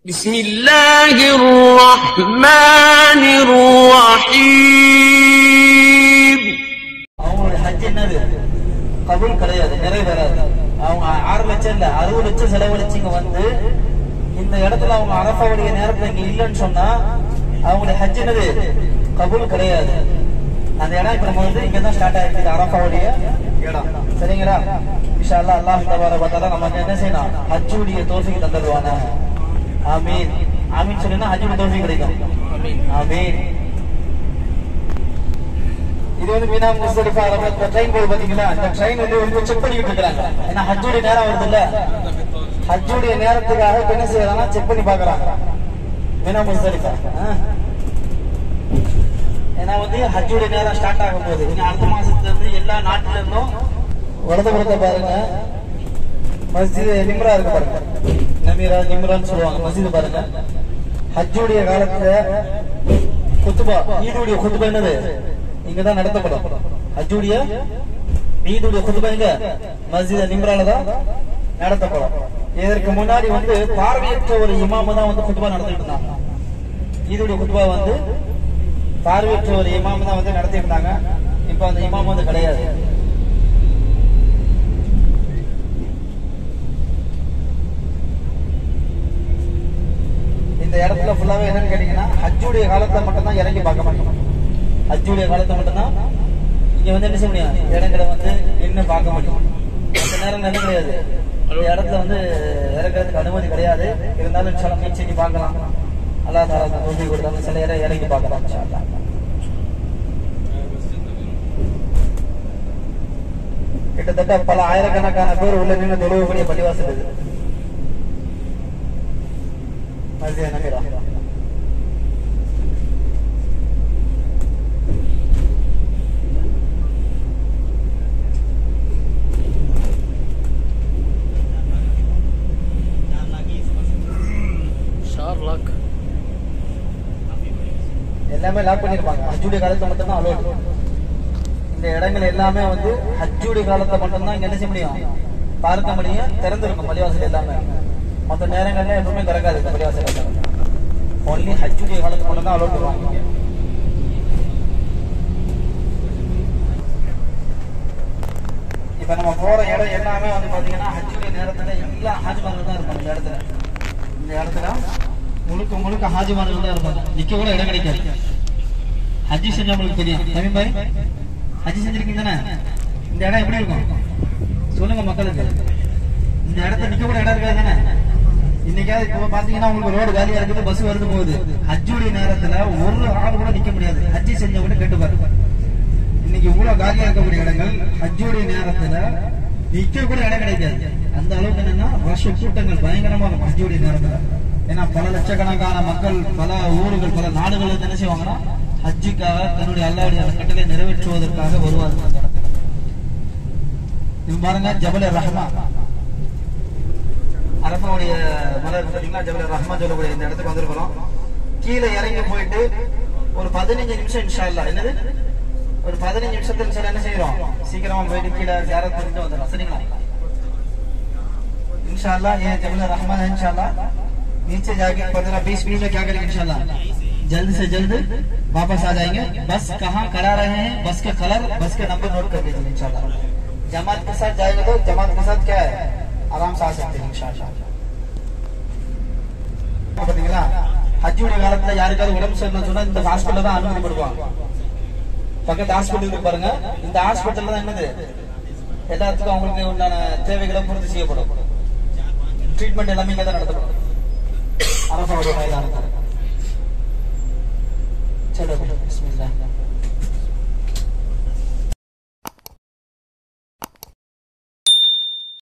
بسم الله الرحمن الرحيم அவங்களுடைய ஹஜ் என்னது கபூல் கிடையாது நிறைவேறாது அவங்க ஆறு லட்சம் இல்ல அறுபது லட்சம் செலவழிச்சு இங்க வந்து இந்த இடத்துல அவங்க அரபாவுடைய நேரத்துல இங்க இல்லைன்னு சொன்னா அவங்களுடைய ஹஜ் என்னது கபூல் கிடையாது அந்த இடம் இப்ப நம்ம வந்து இங்க தான் ஸ்டார்ட் ஆயிருக்கு அரபாவுடைய இடம் சரிங்களா இன்ஷா அல்லாஹ் அல்லாஹ் தபார பார்த்தாலும் நம்ம வந்து என்ன செய்யணும் ஹஜ்ஜுடைய தோஃபிக்கு தந்துடுவானா ஆமீன் ஆமீன் சொன்னா ஹஜ்ஜுடைய தோஃபி கிடைக்கும் ஆமீன் இது வந்து மீனா முஸ்தலிஃபா அரபத் ட்ரெயின் போகுது பாத்தீங்களா இந்த ட்ரெயின் வந்து வந்து செக் பண்ணிட்டு இருக்காங்க ஏன்னா ஹஜ்ஜுடைய நேரம் வருது இல்ல ஹஜ்ஜுடைய நேரத்துக்காக இப்ப என்ன செய்யறாங்கன்னா செக் பண்ணி பாக்குறாங்க மீனா முஸ்தலிஃபா ஆ. ஏன்னா வந்து ஹஜ்ஜுடைய நேரம் ஸ்டார்ட் ஆகும் போது இங்க அடுத்த மாசத்துல இருந்து எல்லா நாட்டுல இருந்தும் வலதுபுறத்தை பாருங்க மஸ்ஜித் நிம்ரா இருக்கு பாருங்க நமீரா நிம்ரான்னு சொல்லுவாங்க மஸ்ஜித் பாருங்க ஹஜ்ஜுடைய காலத்துல குத்துபா ஈதுடைய குத்துபா என்னது இங்கதான் நடத்தப்படும் ஹஜ்ஜுடைய ஈதுடைய குத்துபா எங்க மஸ்ஜித் நிம்ரால தான் நடத்தப்படும் இதற்கு முன்னாடி வந்து பார்வையற்ற ஒரு இமாம தான் வந்து குத்துபா நடத்திட்டு இருந்தாங்க ஈதுடைய குத்துபா வந்து பார்வையற்ற ஒரு இமாம் தான் வந்து நடத்திட்டு இருந்தாங்க இப்ப அந்த இமாம் வந்து கிடையாது இந்த இடத்துல ஃபுல்லாவே என்னன்னு கேட்டீங்கன்னா ஹஜ்ஜுடைய காலத்துல மட்டும் தான் இறங்கி பார்க்க மாட்டோம் ஹஜ்ஜுடைய காலத்துல மட்டும் தான் இங்க வந்து என்ன செய்ய முடியும் இடங்களை வந்து நின்று பார்க்க மாட்டோம் அந்த நேரம் என்ன கிடையாது இந்த இடத்துல வந்து இறங்குறதுக்கு அனுமதி கிடையாது இருந்தாலும் சில மீச்சடி பார்க்கலாம் அல்லா தாலா தோல்வி கொடுத்தாலும் சில இடம் இறங்கி பார்க்கலாம் இன்ஷா அல்லாஹ். கிட்டத்தட்ட பல ஆயிரக்கணக்கான பேர் உள்ள நின்று தொழுவக்கூடிய பள்ளிவாசல் இது மஸ்ஜித் நமீரா شارلك எல்லாமே லாக் பண்ணிருப்பாங்க ஹஜ்ஜுடைய காலத்துல மட்டும் தான் அலோட் இந்த இடங்கள் எல்லாமே வந்து ஹஜ்ஜுடைய காலத்துல மட்டும் தான் இங்க என்ன செய்ய முடியும் பார்க்க முடியும் திறந்திருக்கும் பள்ளிவாசல் எல்லாமே மற்ற நேரங்கள்ல எப்பவுமே திறக்காது இந்த பள்ளிவாசல் எல்லாமே ஒன்லி ஹஜ்ஜுடைய காலத்துல மட்டும் தான் அலோட் பண்ணுவாங்க இங்க. இப்ப நம்ம போற இடம் எல்லாமே வந்து பாத்தீங்கன்னா ஹஜ்ஜுடைய நேரத்துல எல்லா ஹாஜிமார்கள் தான் இருப்பாங்க இந்த இடத்துல இந்த இடத்துல முழுக்க முழுக்க ஹாஜிமார்கள் தான் இருப்பாங்க நிக்க கூட இடம் கிடைக்காது ஹஜ்ஜி செஞ்சவங்களுக்கு தெரியும் நவீன் பாய் ஹஜ்ஜி செஞ்சிருக்கீங்க தானே இந்த இடம் எப்படி இருக்கும் சொல்லுங்க மக்களுக்கு இந்த இடத்துல நிக்க கூட இடம் இருக்காது தானே இன்னைக்காவது இப்ப பாத்தீங்கன்னா உங்களுக்கு ரோடு காலியா இருக்குது பஸ் வருது போகுது ஹஜ்ஜுடைய நேரத்துல ஒரு ஆள் கூட நிக்க முடியாது ஹஜ்ஜி செஞ்சவங்க கேட்டு பாருங்க இன்னைக்கு இவ்வளவு காலியா இருக்கக்கூடிய இடங்கள் ஹஜ்ஜுடைய நேரத்துல நிக்க கூட இடம் கிடைக்காது அந்த அளவுக்கு என்னன்னா ரஷ் கூட்டங்கள் பயங்கரமா இருக்கும் ஹஜ்ஜுடைய நேரத்துல ஏன்னா பல லட்சக்கணக்கான மக்கள் பல ஊர்கள் பல நாடுகள் இருந்து என்ன செய்வாங்கன்னா ஹஜ்ஜுக்காக தன்னுடைய அல்லாவுடைய அந்த கட்டளை நிறைவேற்றுவதற்காக வருவார்கள் அந்த இடத்துல இது பாருங்க ஜபல ரஹ்மா அரபாவுடைய மலர் பாத்தீங்கன்னா ஜபல ரஹ்மா சொல்லக்கூடிய இந்த இடத்துக்கு வந்திருக்கிறோம் கீழே இறங்கி போயிட்டு ஒரு பதினஞ்சு நிமிஷம் இன்ஷா அல்லாஹ் என்னது ஒரு பதினஞ்சு நிமிஷத்துல இன்ஷா அல்லாஹ் என்ன செய்யறோம் சீக்கிரமா போயிட்டு கீழே ஜியாரத் பண்ணிட்டு வந்துடும் சரிங்களா इंशाल्लाह ये जबल रहमान है इंशाल्लाह नीचे जाके पंद्रह बीस मिनट में क्या करेंगे इंशाल्लाह जल्द से जल्द वापस आ जाएंगे बस कहाँ करा रहे हैं बस के कलर बस के नंबर नोट कर लीजिए इंशाल्लाह जमात के साथ जाएगा तो जमात के साथ क्या है आराम से आ सकते हैं इंशाल्लाह பாத்தீங்களா ஹஜ்ஜுடைய காலத்துல யாருக்காவது உடம்பு சரியில்லைன்னு சொன்னா இந்த ஹாஸ்பிட்டல் தான் அனுமதி கொடுப்பாங்க பக்கத்து ஹாஸ்பிட்டல் இருக்கு பாருங்க இந்த ஹாஸ்பிட்டல் தான் என்னது எல்லாத்துக்கும் அவங்களுக்கு உண்டான தேவைகளை பூர்த்தி செய்யப்படும் ட்ரீட்மெண்ட் எல்லாமே இங்க தான் நடத்தப்படும் அரபாவுடைய மைதானத்தில் சலோ பிஸ்மில்லாஹ்